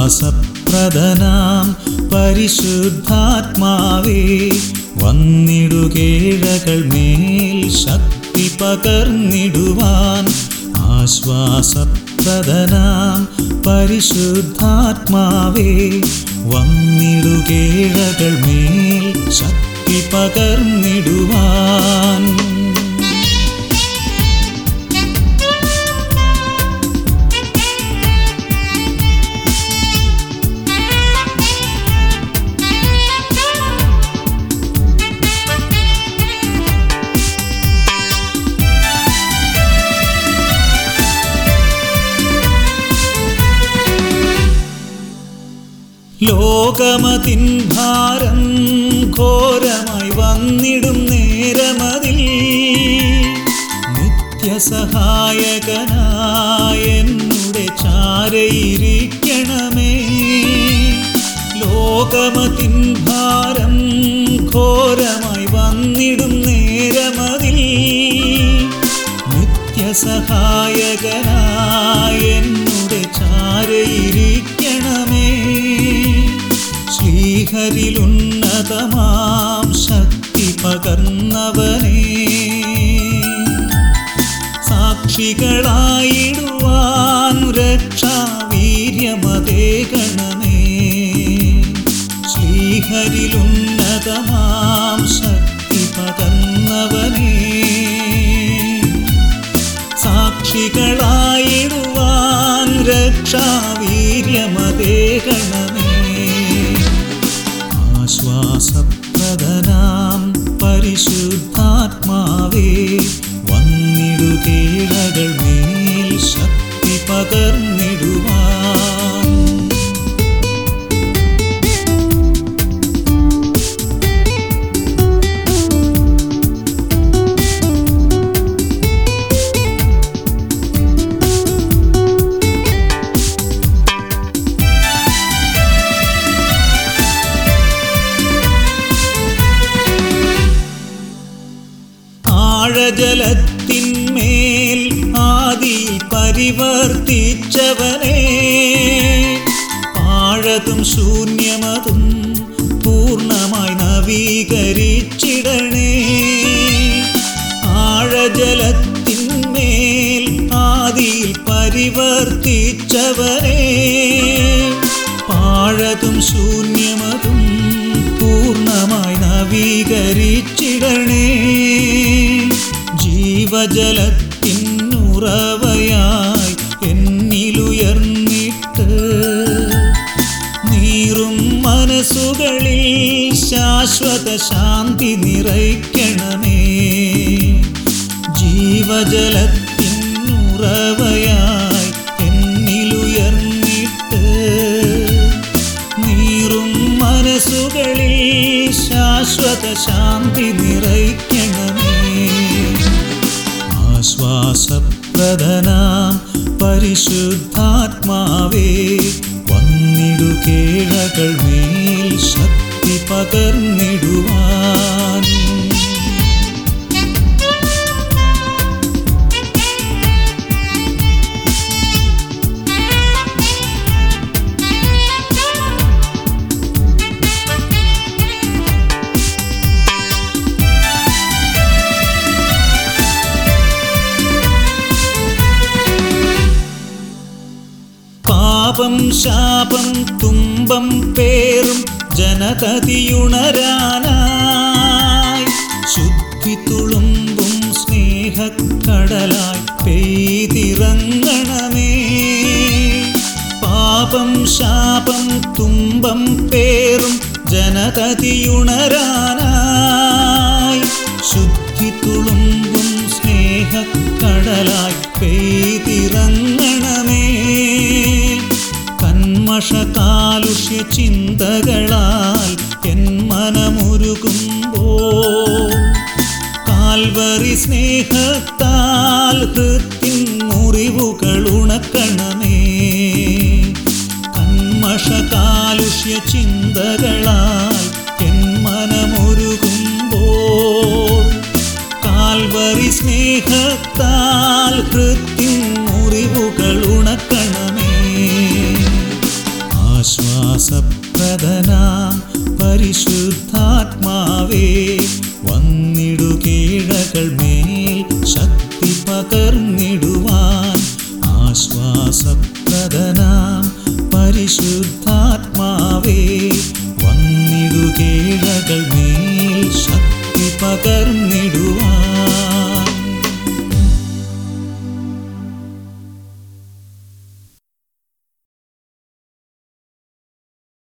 ആശ്വാസപ്രദനാം പരിശുദ്ധാത്മാവേ വന്നിടുകേഴകൾ മേൽ ശക്തി പകർന്നിടുവാൻ ആശ്വാസപ്രദനാം പരിശുദ്ധാത്മാവേ വന്നിടുകേഴകൾ മേൽ ശക്തി പകർന്നിടുവാൻ ലോകമതിൻ ഭാരം ഘോരമായി വന്നിടും നേരമതിൽ നിത്യസഹായകനായ എന്നുടെ ചാരയിരിക്കണമേ ലോകമതിൻ ഭാരം ഘോരമായി വന്നിടും നേരമതിൽ നിത്യസഹായകനായ എന്നുടെ ചാരയിരിക്കണമേ ശ്രീഹരിലുന്നതമാം ശക്തി പകർന്നവനേ സാക്ഷികളായിടുവാൻ രക്ഷാവീര്യമതേ ഗണമേ ശ്രീഹരിലുന്നതമാം ശക്തി പകർന്നവനേ സാക്ഷികളായിടുവാൻ രക്ഷാവീര്യമതേ ഗണമേ ആശ്വാസപ്രദനാം പരിശുദ്ധാത്മാവേ വന്നിടുകേഴകൾ മേൽ ശക്തി പകർന്നിടുവാൻ ആഴജലത്തിന്മേൽ ആദി പരിവർത്തിച്ചവനേ ആഴതും ശൂന്യമതും പൂർണ്ണമായി നവീകരിച്ചിടണേ ആഴജലത്തിന്മേൽ ആദിയിൽ പരിവർത്തിച്ചവനേ പാഴതും ശൂന്യമതും പൂർണ്ണമായി നവീകരിച്ചിടണേ ജീവജലത്തിനുറവയായി എന്നിലുയർന്നിട്ട് നീറും മനസ്സുകളിൽ ശാശ്വത ശാന്തി നിറയ്ക്കണമേ ജീവജലത്തിനുറവയായി എന്നിലുയർന്നിട്ട് നീറും മനസ്സുകളിൽ ശാശ്വത ശാന്തി നിറയ്ക്കണമേ ആശ്വാസപ്രദനാം പരിശുദ്ധാത്മാവേ വന്നിടുകേഴകൾ മേൽ ശക്തി പകർന്നിടുവാൻ പാപം ശാപം തുമ്പം പേറും ജനതതിയുണരാനായി ശുദ്ധി തുളുമ്പും സ്നേഹക്കടലായി പെയ്തിറങ്ങണമേ പാപം ശാപം തുമ്പം പേറും ജനതതിയുണരാനായി ശുദ്ധി തുളുമ്പും സ്നേഹക്കടലായി പെയ്തിറങ്ങണമേ കന്മഷകാലുഷ്യ ചിന്തകളാൽ എൻ മനമുരുകുമ്പോൾ കാൽവറി സ്നേഹത്താൽ ഹൃത്തിൻ മുറിവുകൾ ഉണക്കണമേ കന്മഷകാലുഷ്യ ചിന്തകളാൽ എൻ മനമുരുകുമ്പോൾ കാൽവറി സ്നേഹത്താൽ ഹൃത്തിൻ മുറിവുകൾ ഉണക്കണമേ ആശ്വാസപ്രദനാം പരിശുദ്ധാത്മാവേ വന്നിടുകേഴകൾ മേൽ ശക്തി പകർന്നിടുവാൻ ആശ്വാസപ്രദനാം പരിശുദ്ധാത്മാവേ വന്നിടുകേഴകൾ